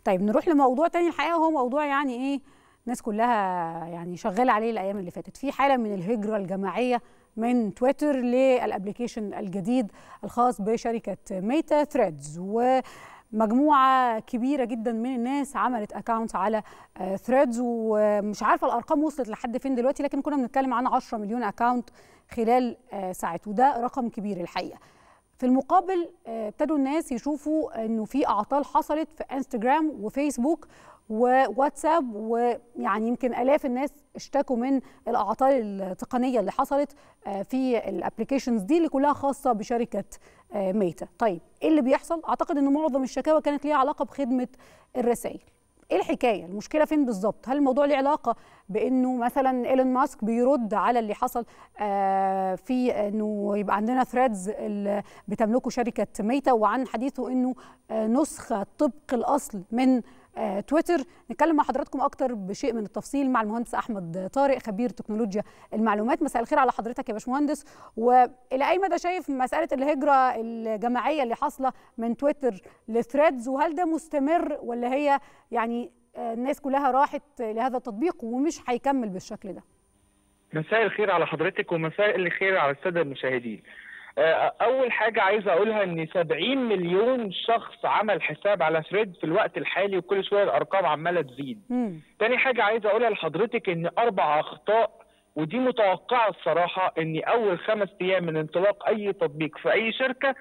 طيب نروح لموضوع تاني الحقيقه هو موضوع يعني ايه الناس كلها يعني شغاله عليه الايام اللي فاتت في حاله من الهجره الجماعيه من تويتر للابلكيشن الجديد الخاص بشركه ميتا ثريدز ومجموعه كبيره جدا من الناس عملت اكونت على ثريدز ومش عارفه الارقام وصلت لحد فين دلوقتي لكن كنا بنتكلم عن 10 مليون اكونت خلال ساعات وده رقم كبير الحقيقه في المقابل ابتدوا الناس يشوفوا انه في اعطال حصلت في انستجرام وفيسبوك وواتساب ويعني يمكن الاف الناس اشتكوا من الاعطال التقنيه اللي حصلت في الابلكيشنز دي اللي كلها خاصه بشركه ميتا طيب ايه اللي بيحصل اعتقد ان معظم الشكاوى كانت ليها علاقه بخدمه الرسائل ايه الحكايه المشكله فين بالظبط هل الموضوع له علاقه بانه مثلا ايلون ماسك بيرد على اللي حصل آه في انه يبقى عندنا ثريدز اللي بتملكه شركه ميتا وعن حديثه انه آه نسخه طبق الاصل من آه تويتر نتكلم مع حضراتكم اكتر بشيء من التفصيل مع المهندس احمد طارق خبير تكنولوجيا المعلومات مساء الخير على حضرتك يا باشمهندس والى اي مدى شايف مساله الهجره الجماعيه اللي حاصله من تويتر لثريدز وهل ده مستمر ولا هي يعني الناس كلها راحت لهذا التطبيق ومش هيكمل بالشكل ده مساء الخير على حضرتك ومساء الخير على الساده المشاهدين اول حاجه عايز اقولها ان 70 مليون شخص عمل حساب على ثريد في الوقت الحالي وكل شويه الارقام عماله تزيد تاني حاجه عايز اقولها لحضرتك ان اربع اخطاء ودي متوقعه الصراحه ان اول خمس ايام من انطلاق اي تطبيق في اي شركه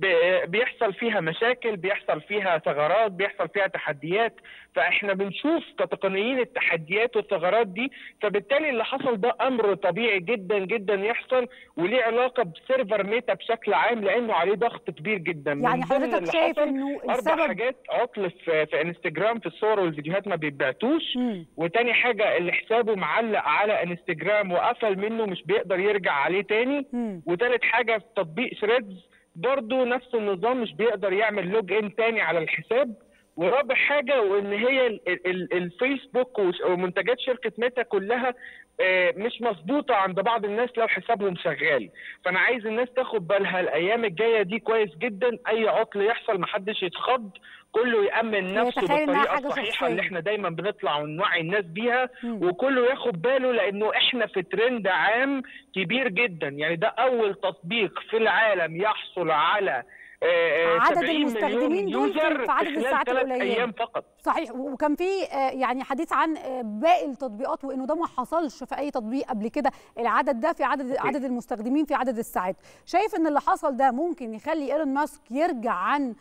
بيحصل فيها مشاكل بيحصل فيها ثغرات بيحصل فيها تحديات فاحنا بنشوف كتقنيين التحديات والثغرات دي فبالتالي اللي حصل ده امر طبيعي جدا جدا يحصل وليه علاقه بسيرفر ميتا بشكل عام لانه عليه ضغط كبير جدا يعني حضرتك شايف انه اربع حاجات عطل في, في انستجرام في الصور والفيديوهات ما بيتبعتوش وتاني حاجه اللي حسابه معلق على انستجرام وقفل منه مش بيقدر يرجع عليه تاني وتالت حاجه في تطبيق ثريدز برضه نفس النظام مش بيقدر يعمل لوج ان تاني على الحساب ورابع حاجه وان هي الفيسبوك ومنتجات شركه ميتا كلها مش مظبوطه عند بعض الناس لو حسابهم شغال فانا عايز الناس تاخد بالها الايام الجايه دي كويس جدا اي عطل يحصل محدش يتخض كله يامن نفسه بالطريقه الصحيحه اللي احنا دايما بنطلع ونوعي الناس بيها م. وكله ياخد باله لانه احنا في ترند عام كبير جدا يعني ده اول تطبيق في العالم يحصل على عدد المستخدمين دول في عدد الساعات القليله ايام فقط صحيح وكان في يعني حديث عن باقي التطبيقات وانه ده ما حصلش في اي تطبيق قبل كده العدد ده في عدد okay. عدد المستخدمين في عدد الساعات شايف ان اللي حصل ده ممكن يخلي ايلون ماسك يرجع عن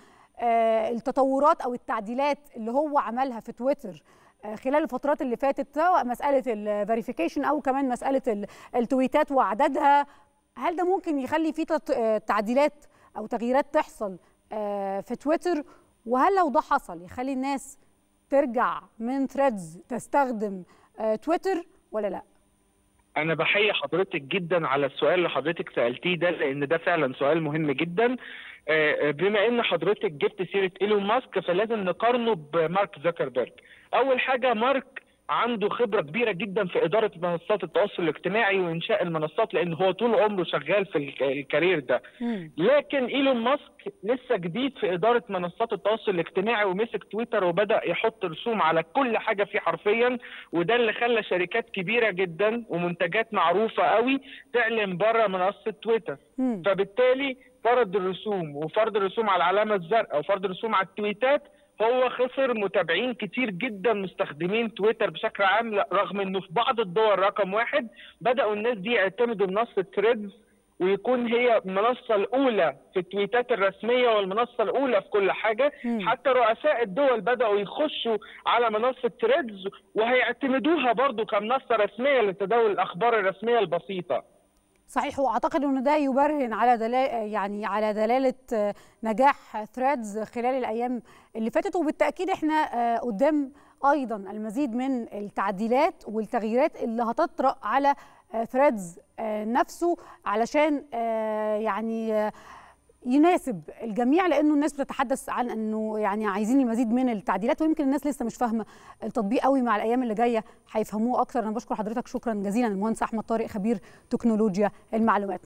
التطورات او التعديلات اللي هو عملها في تويتر خلال الفترات اللي فاتت سواء مساله الفيريفيكيشن او كمان مساله التويتات وعددها هل ده ممكن يخلي في تعديلات او تغييرات تحصل في تويتر وهل لو ده حصل يخلي الناس ترجع من ثريدز تستخدم تويتر ولا لا انا بحيي حضرتك جدا على السؤال اللي حضرتك سالتيه ده لان ده فعلا سؤال مهم جدا بما ان حضرتك جبت سيره ايلون ماسك فلازم نقارنه بمارك زكربيرج اول حاجه مارك عنده خبره كبيره جدا في اداره منصات التواصل الاجتماعي وانشاء المنصات لان هو طول عمره شغال في الكارير ده لكن ايلون ماسك لسه جديد في اداره منصات التواصل الاجتماعي ومسك تويتر وبدا يحط رسوم على كل حاجه فيه حرفيا وده اللي خلى شركات كبيره جدا ومنتجات معروفه قوي تعلن بره منصه تويتر فبالتالي فرض الرسوم وفرض الرسوم على العلامه الزرقاء وفرض الرسوم على التويتات هو خسر متابعين كتير جدا مستخدمين تويتر بشكل عام رغم انه في بعض الدول رقم واحد بداوا الناس دي يعتمدوا منصه ثريدز ويكون هي المنصة الأولى في التويتات الرسمية والمنصة الأولى في كل حاجة م. حتى رؤساء الدول بدأوا يخشوا على منصة ثريدز وهيعتمدوها برضو كمنصة رسمية لتداول الأخبار الرسمية البسيطة صحيح واعتقد انه ده يبرهن على دلالة يعني على دلاله نجاح ثريدز خلال الايام اللي فاتت وبالتاكيد احنا قدام ايضا المزيد من التعديلات والتغييرات اللي هتطرا على ثريدز نفسه علشان يعني يناسب الجميع لانه الناس بتتحدث عن انه يعني عايزين المزيد من التعديلات ويمكن الناس لسه مش فاهمه التطبيق قوي مع الايام اللي جايه هيفهموه اكتر انا بشكر حضرتك شكرا جزيلا المهندس احمد طارق خبير تكنولوجيا المعلومات